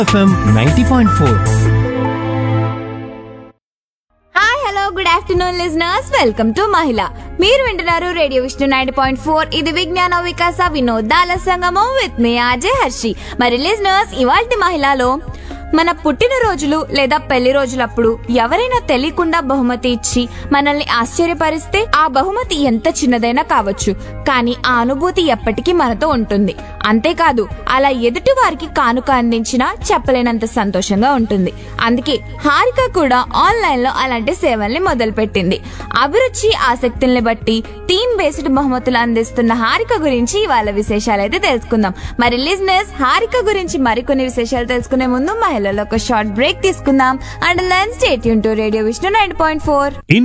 FM ninety point four hi hello good afternoon listeners welcome to మహిళ మీరు వింటున్నారు radio Vishnu nine point four ఇది విజ్ఞాన వికాస వినోదాల సంగమం విత్ మీ ఆజే హర్షి మరి లిజనర్స్ ఇవాల్టి మహిళలో మన పుట్టినరోజులు లేదా పెళ్లి రోజులప్పుడు ఎవరైనా తెలియకుండా బహుమతి ఇచ్చి మనల్ని ఆశ్చర్యపరిస్తే ఆ బహుమతి ఎంత చిన్నదైనా కావచ్చు కానీ ఆ అనుభూతి ఎప్పటికీ మనతో ఉంటుంది అంతేకాదు అలా ఎదుటి వారికి కానుక అందించినా చెప్పలేనంత సంతోషంగా ఉంటుంది అందుకే హారిక కూడా ఆన్లైన్ లో అలాంటి సేవల్ని మొదలుపెట్టింది అభిరుచి ఆసక్తుల్ని బట్టి థీమ్ బేస్డ్ బహుమతులు అందిస్తున్న హారిక గురించి ఇవాళ విశేషాలు అయితే తెలుసుకుందాం మరి లిజినెస్ హారిక గురించి మరికొన్ని విశేషాలు తెలుసుకునే ముందు మహిళలో ఒక షార్ట్ బ్రేక్ తీసుకుందాం and lens state to radio Vishnu nine point four